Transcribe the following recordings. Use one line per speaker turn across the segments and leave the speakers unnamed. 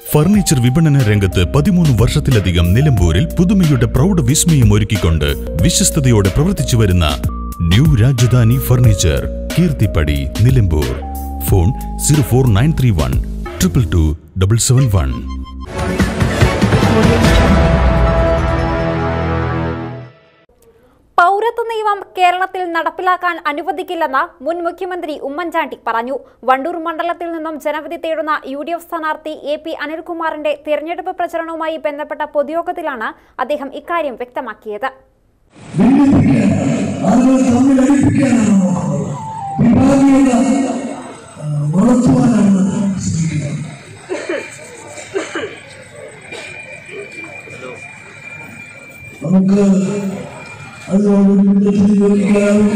furniture വിപണന രംഗത്ത് പതിമൂന്ന് വർഷത്തിലധികം നിലമ്പൂരിൽ പുതുമയുടെ പ്രൗഢ വിസ്മയം ഒരുക്കിക്കൊണ്ട് വിശ്വസ്തയോടെ പ്രവർത്തിച്ചു വരുന്ന new Rajadhani furniture Keerthippadi Nilambur phone zero four nine three one triple two double seven one
പൗരത്വ നിയമം കേരളത്തിൽ നടപ്പിലാക്കാൻ അനുവദിക്കില്ലെന്ന് മുൻ മുഖ്യമന്ത്രി ഉമ്മൻചാണ്ടി പറഞ്ഞു വണ്ടൂർ മണ്ഡലത്തിൽ നിന്നും ജനവിധി തേടുന്ന യു ഡി എഫ് സ്ഥാനാർത്ഥി എ പി അനിൽകുമാറിന്റെ തിരഞ്ഞെടുപ്പ് പ്രചരണവുമായി ബന്ധപ്പെട്ട പൊതുയോഗത്തിലാണ് അദ്ദേഹം ഇക്കാര്യം വ്യക്തമാക്കിയത്
ഭിന്നിപ്പിക്കാൻ ആളുകൾ തമ്മിൽ അടിപ്പിക്കാനാണ് നോക്കുന്നത് വിഭാഗീയത ആ, വളർത്തുവാനാണ് ശ്രമിക്കുന്നത് നമുക്ക് അതിനോട് ഒരു വിധത്തിൽ യോജിക്കാനാവില്ല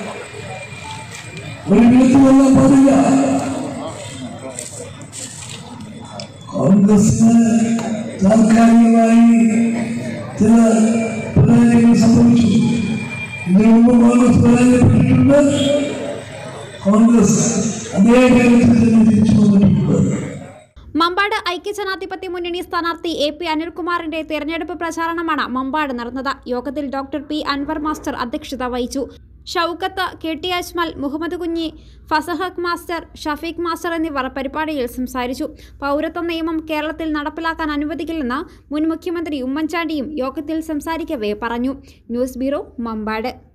ഒരു വിധത്തിൽ കൊല്ലാൻ പാടില്ല കോൺഗ്രസിന് താൽക്കാലികമായി ചില പരാജയങ്ങൾ സംഭവിച്ചു ഇതിനു മുമ്പ് കോൺഗ്രസ് പരാജയപ്പെട്ടിട്ടുണ്ട് കോൺഗ്രസ് അതേ കാര്യത്തിൽ തന്നെ തിരിച്ചു വന്നിട്ടുണ്ട്
മമ്പാട് ഐക്യജനാധിപത്യ മുന്നണി സ്ഥാനാർത്ഥി എ പി അനിൽകുമാറിന്റെ തെരഞ്ഞെടുപ്പ് പ്രചാരണമാണ് മമ്പാട് നടന്നത് യോഗത്തിൽ ഡോക്ടർ പി അൻവർ മാസ്റ്റർ അധ്യക്ഷത വഹിച്ചു Shoukath K T Ajmal Muhammad Kunhi Fasahak master Shafeeq master എന്നിവർ പരിപാടിയിൽ സംസാരിച്ചു പൗരത്വ നിയമം കേരളത്തിൽ നടപ്പിലാക്കാൻ അനുവദിക്കില്ലെന്ന് മുൻ മുഖ്യമന്ത്രി ഉമ്മൻചാണ്ടിയും യോഗത്തിൽ സംസാരിക്കവേ പറഞ്ഞു ന്യൂസ് ബ്യൂറോ മമ്പാട്